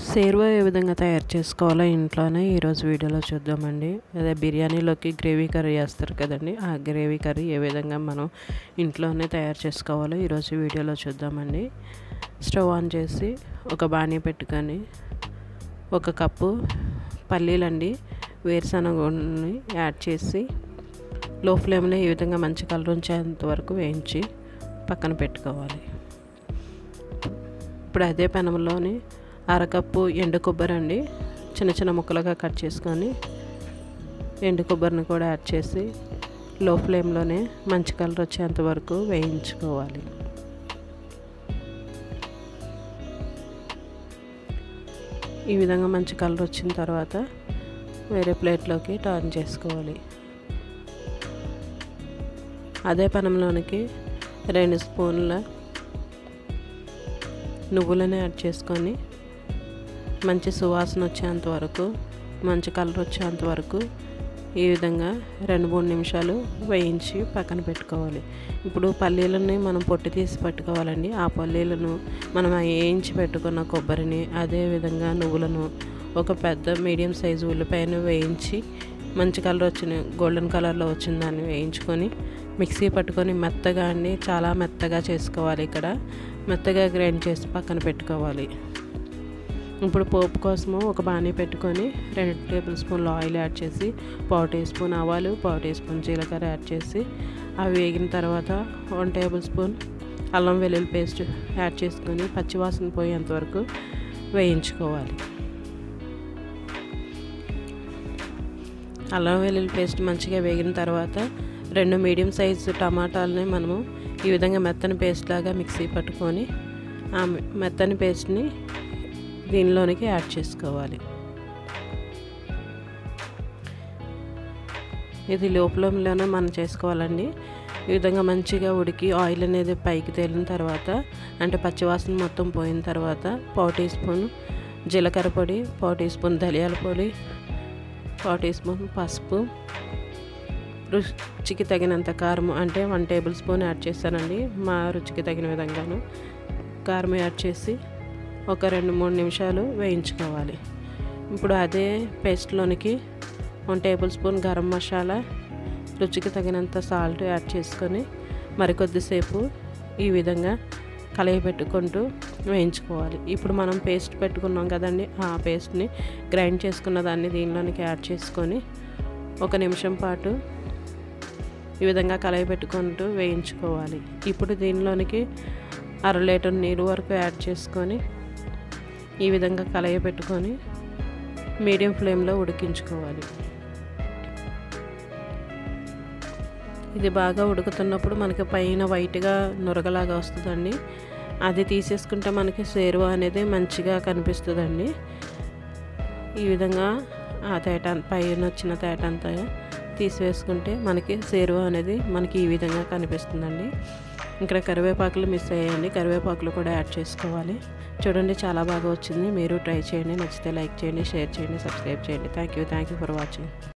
సేర్వా ఏ విధంగా తయారు చేసుకోవాలో ఇంట్లోనే ఈరోజు వీడియోలో చూద్దామండి అదే బిర్యానీలోకి గ్రేవీ కర్రీ చేస్తారు కదండి ఆ గ్రేవీ కర్రీ ఏ విధంగా మనం ఇంట్లోనే తయారు చేసుకోవాలో ఈరోజు వీడియోలో చూద్దామండి స్టవ్ ఆన్ చేసి ఒక బాణీ పెట్టుకొని ఒక కప్పు పల్లీలండి వేరుశనగని యాడ్ చేసి లో ఫ్లేమ్లో ఈ విధంగా మంచి కలర్ ఉంచేంత వరకు వేయించి పక్కన పెట్టుకోవాలి ఇప్పుడు అదే పెనంలోని అరకప్పు ఎండు కొబ్బరి అండి చిన్న చిన్న ముక్కలుగా కట్ చేసుకొని ఎండు కొబ్బరిని కూడా యాడ్ చేసి లో ఫ్లేమ్లోనే మంచి కలర్ వచ్చేంత వరకు వేయించుకోవాలి ఈ విధంగా మంచి కలర్ వచ్చిన తర్వాత వేరే ప్లేట్లోకి టర్న్ చేసుకోవాలి అదే పెనంలోనికి రెండు స్పూన్ల నువ్వులను యాడ్ చేసుకొని మంచి సువాసన వచ్చేంత వరకు మంచి కలర్ వచ్చేంత వరకు ఈ విధంగా రెండు మూడు నిమిషాలు వేయించి పక్కన పెట్టుకోవాలి ఇప్పుడు పల్లీలని మనం పొట్టి తీసి పెట్టుకోవాలండి ఆ పల్లీలను మనం వేయించి పెట్టుకున్న కొబ్బరిని అదే విధంగా నువ్వులను ఒక పెద్ద మీడియం సైజు ఉల్లిపాయను వేయించి మంచి కలర్ వచ్చిన గోల్డెన్ కలర్లో వచ్చిన దాన్ని వేయించుకొని మిక్సీ పట్టుకొని మెత్తగా అండి చాలా మెత్తగా చేసుకోవాలి ఇక్కడ మెత్తగా గ్రైండ్ చేసి పక్కన పెట్టుకోవాలి ఇప్పుడు పోపు కోసము ఒక బాణీ పెట్టుకొని రెండు టేబుల్ స్పూన్ల ఆయిల్ యాడ్ చేసి పావు టీ స్పూన్ ఆవాలు పావు టీ స్పూన్ జీలకర్ర యాడ్ చేసి అవి వేగిన తర్వాత వన్ టేబుల్ స్పూన్ అల్లం వెల్లుల్లి పేస్ట్ యాడ్ చేసుకొని పచ్చివాసన పోయేంత వరకు వేయించుకోవాలి అల్లం వెల్లుల్లి పేస్ట్ మంచిగా వేగిన తర్వాత రెండు మీడియం సైజు టమాటాలని మనము ఈ విధంగా మెత్తని పేస్ట్ లాగా మిక్సీ పట్టుకొని ఆ మెత్తని పేస్ట్ని దీనిలోనికి యాడ్ చేసుకోవాలి ఇది లోపలలోనే మనం చేసుకోవాలండి ఈ విధంగా మంచిగా ఉడికి ఆయిల్ అనేది పైకి తేలిన తర్వాత అంటే పచ్చివాసన మొత్తం పోయిన తర్వాత పావు టీ స్పూన్ జీలకర్ర పొడి పావు టీ స్పూన్ ధనియాల పొడి పావు టీ స్పూన్ పసుపు రుచికి తగినంత కారం అంటే వన్ టేబుల్ స్పూన్ యాడ్ చేస్తానండి మా రుచికి తగిన విధంగాను కారం యాడ్ చేసి ఒక రెండు మూడు నిమిషాలు వేయించుకోవాలి ఇప్పుడు అదే పేస్ట్లోనికి one tablespoon garam masala రుచికి తగినంత సాల్ట్ యాడ్ చేసుకొని మరికొద్దిసేపు ఈ విధంగా కలయి పెట్టుకుంటూ వేయించుకోవాలి ఇప్పుడు మనం పేస్ట్ పెట్టుకున్నాం కదండి ఆ పేస్ట్ని గ్రైండ్ చేసుకున్న దాన్ని దీనిలోనికి యాడ్ చేసుకొని ఒక నిమిషం పాటు ఈ విధంగా కలయి పెట్టుకుంటూ వేయించుకోవాలి ఇప్పుడు దీనిలోనికి అర లీటర్ నీరు వరకు యాడ్ చేసుకొని ఈ విధంగా కలయి పెట్టుకొని మీడియం ఫ్లేమ్లో ఉడికించుకోవాలి ఇది బాగా ఉడుకుతున్నప్పుడు మనకి పైన వైట్గా నురగలాగా వస్తుందండి అది తీసేసుకుంటే మనకి సేరువ అనేది మంచిగా కనిపిస్తుందండి ఈ విధంగా ఆ తేట పైన వచ్చిన తేట అంతా తీసివేసుకుంటే మనకి సేరువ అనేది మనకి ఈ విధంగా కనిపిస్తుందండి ఇక్కడ కరివేపాకులు మిస్ అయ్యాయండి కరివేపాకులు కూడా యాడ్ చేసుకోవాలి చూడండి చాలా బాగా వచ్చింది మీరు ట్రై చేయండి నచ్చితే లైక్ చేయండి షేర్ చేయండి సబ్స్క్రైబ్ చేయండి thank you thank you for watching